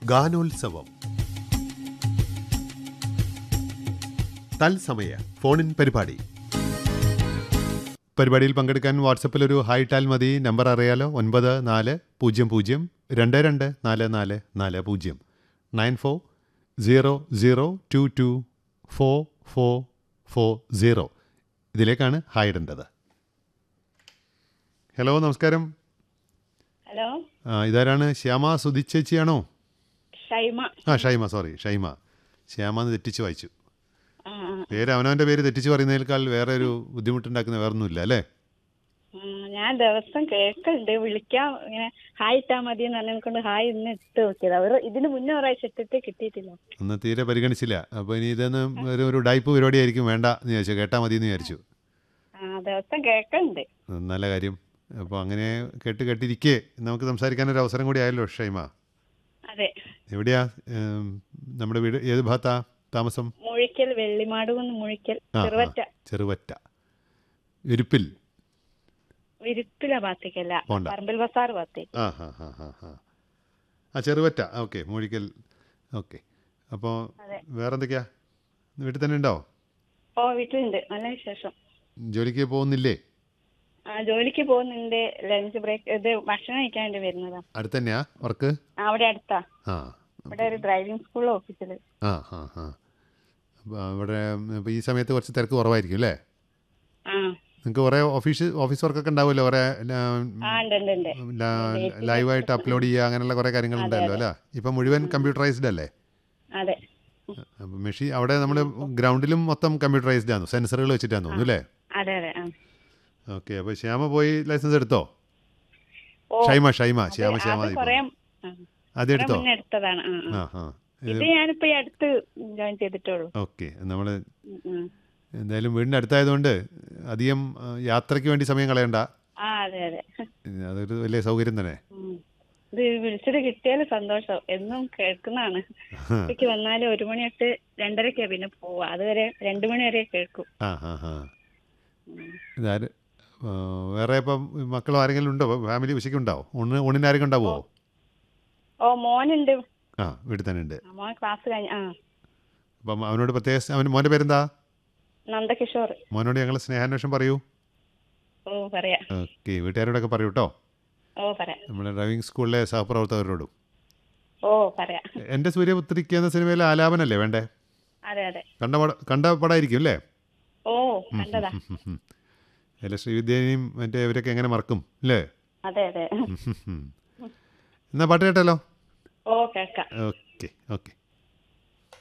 ഗാനോത്സവം തത്സമയ ഫോണിൻ പരിപാടി പരിപാടിയിൽ പങ്കെടുക്കാൻ വാട്സപ്പിൽ ഒരു ഹായ് ടാൽ മതി നമ്പർ അറിയാലോ ഒൻപത് നാല് പൂജ്യം പൂജ്യം രണ്ട് രണ്ട് നാല് നാല് നാല് പൂജ്യം nine four zero zero two two four four four zero ഇതിലേക്കാണ് ഹായ് ഇടേണ്ടത് ഹലോ നമസ്കാരം ഹലോ ആ, ഇതാരാണ് ശ്യാമ സുധിച്ചേച്ചിയാണോ ഷൈമ ആ ഷൈമ സോറി ഷൈമ ശ്യാമ എന്ന് തെറ്റിച്ച് വായിച്ചു ആ ആ, പേര് അവനവൻ്റെ പേര് തെറ്റിച്ച് പറയുന്നതിനേക്കാൾ വേറെ ഒരു ബുദ്ധിമുട്ടുണ്ടാക്കുന്ന വേറൊന്നുമില്ല അല്ലേ ആ, ഞാൻ ദിവസം കേൾക്കുന്നുണ്ട് വിളിക്കാം ഇങ്ങനെ ഹായ് ഇട്ടാ മതി എന്ന് പറഞ്ഞുകൊണ്ട് ഹായ് ഇന്ന് ഇട്ട് നോക്കിയത് അവർ ഇതിന് മുന്നേ ഒരാഴ്ച ഇട്ടിട്ട് കിട്ടിയിട്ടില്ല അന്ന് തീരെ പരിഗണിച്ചില്ല അപ്പോൾ ഇനി ഇതൊന്ന് ഒരു ഒരു ഡൈപ്പ് പരിപാടിയായിരിക്കും വേണ്ട എന്ന് വിചാരിച്ചു കേട്ടാൽ മതി എന്ന് വിചാരിച്ചു ആ ദിവസം കേൾക്കുന്നുണ്ട് ഉം, നല്ല കാര്യം അപ്പോൾ അങ്ങനെ കേട്ട് കേട്ടിരിക്കേ നമുക്ക് സംസാരിക്കാനൊരു അവസരം കൂടി ആയല്ലോ ഷൈമ അതെ എവിടെയാ ഉം, നമ്മുടെ വീട് ഏത് ഭാഗത്താ താമസം മുഴിക്കൽ വെള്ളിമാടുകുന്ന് മുഴിക്കൽ ആ, ആ, ചെറുവറ്റ ചെറുവറ്റ വിരുപ്പിൽ വിരുപ്പില ഭാഗത്തേക്കല്ല പോണ്ട. പറമ്പിൽ ബസാർ ഭാഗത്തേക്ക് ആ ഹാ ഹാ ഹാ ഹാ ആ ചെറുവറ്റ ഓക്കെ മൂഴിക്കൽ ഓക്കെ അപ്പോൾ അതെ. വേറെന്തൊക്കെയാ വീട്ടിൽ തന്നെ ഉണ്ടോ ഓ വീട്ടിലുണ്ട് നല്ല വിശേഷം ജോലിക്ക് പോകുന്നില്ലേ ആ ജോലിക്ക് പോകുന്നുണ്ട് ലഞ്ച് ബ്രേക്ക് ഇത് ഭക്ഷണം കഴിക്കാൻ വേണ്ടി വരുന്നതാ അടുത്ത് തന്നെയാ വർക്ക് ആ, അവിടെ അടുത്താ ആ ഇവിടെ ഒരു ഡ്രൈവിംഗ് സ്കൂൾ ഓഫീസിൽ ആ ആ ആ അപ്പോൾ അവിടെ ഇപ്പോൾ ഈ സമയത്ത് കുറച്ച് തിരക്ക് കുറവായിരിക്കും അല്ലേ ആ നിങ്ങൾക്ക് കുറേ ഓഫീസ് ഓഫീസ് വർക്കൊക്കെ ഉണ്ടാവുമല്ലോ കുറേ ആ ഉണ്ട് ഉണ്ട് ഉണ്ട് ലൈവായിട്ട് അപ്ലോഡ് ചെയ്യുക അങ്ങനെയുള്ള കുറേ കാര്യങ്ങളുണ്ടല്ലോ അല്ലേ ഇപ്പം മുഴുവൻ കമ്പ്യൂട്ടറൈസ്ഡ് അല്ലേ അതെ അപ്പം മെഷീൻ അവിടെ നമ്മൾ ഗ്രൗണ്ടിലും മൊത്തം കമ്പ്യൂട്ടറൈസ്ഡ് ആണ് സെൻസറുകൾ വെച്ചിട്ടാന്ന് തോന്നുന്നു അല്ലേ അതെ അതെ ആ ഓക്കെ അപ്പോൾ ശ്യാമ പോയി ലൈസൻസ് എടുത്തോ ഓ ഷൈമ ഷൈമ ശ്യാമ അത് ശ്യാമ കൊറേ അത് എടുത്തോ മുന്നേ എടുത്തതാണ് ആ, ആ. ആ ആ ഇത് ഞാനിപ്പോ ഈ അടുത്ത് ജോയിൻ ചെയ്തിട്ടുള്ളൂ ഓക്കെ നമ്മൾ ഉം, ഉം. എന്തായാലും വീടിൻ്റെ അടുത്തായതുകൊണ്ട് അധികം ആ, യാത്രയ്ക്ക് വേണ്ടി സമയം കളയണ്ട ആ അതെ അതെ അതൊരു വലിയ സൗകര്യം തന്നെ ഉം. ഇത് വിളിച്ചിട്ട് കിട്ടിയാല് സന്തോഷം എന്നും കേൾക്കുന്നതാണ് ഉച്ചയ്ക്ക് വന്നാല് ഒരു മണി തൊട്ട് രണ്ടരക്കാ പിന്നെ പോവാ അതുവരെ രണ്ടു മണി വരെ കേൾക്കും ആ ആ ആ ഇതാര് ആ, വേറെ ഇപ്പം മക്കളോ ആരെങ്കിലും ഉണ്ടോ ഫാമിലി ഉച്ചയ്ക്ക് ഉണ്ടാവോ ഊണ് ഊണിന് ആരെങ്കിലും ഉണ്ടാവോ ഓ മോനുണ്ട് ആ വീട്ടിൽ തന്നെ ഉണ്ട് ആ, മോൻ ക്ലാസ് കഴിഞ്ഞ ആ അപ്പം അവനോട് പ്രത്യേക അവൻ മോൻ്റെ പേരെന്താ നന്ദകിഷോർ മോനോട് ഞങ്ങൾ സ്നേഹാന്വേഷണം പറയൂ ഓ പറയാ ഓക്കെ വീട്ടുകാരോടൊക്കെ പറയൂ കേട്ടോ ഓ പറയാ നമ്മുടെ ഡ്രൈവിംഗ് സ്കൂളിലെ സഹപ്രവർത്തകരോടും ഓ പറയാ എൻ്റെ സൂര്യപുത്രിക്ക് എന്ന സിനിമയിലെ ആലാപനല്ലേ വേണ്ടേ അതെ അതെ കണ്ട പട കണ്ട പടമായിരിക്കും അല്ലേ ഓ കണ്ടതാ അല്ല ശ്രീവിദ്യനെയും മറ്റേ ഇവരൊക്കെ എങ്ങനെ മറക്കും അല്ലേ അതെ അതെ എന്നാ പാട്ട് കേട്ടല്ലോ ഓ കേൾക്കാം ഓക്കെ ഓക്കെ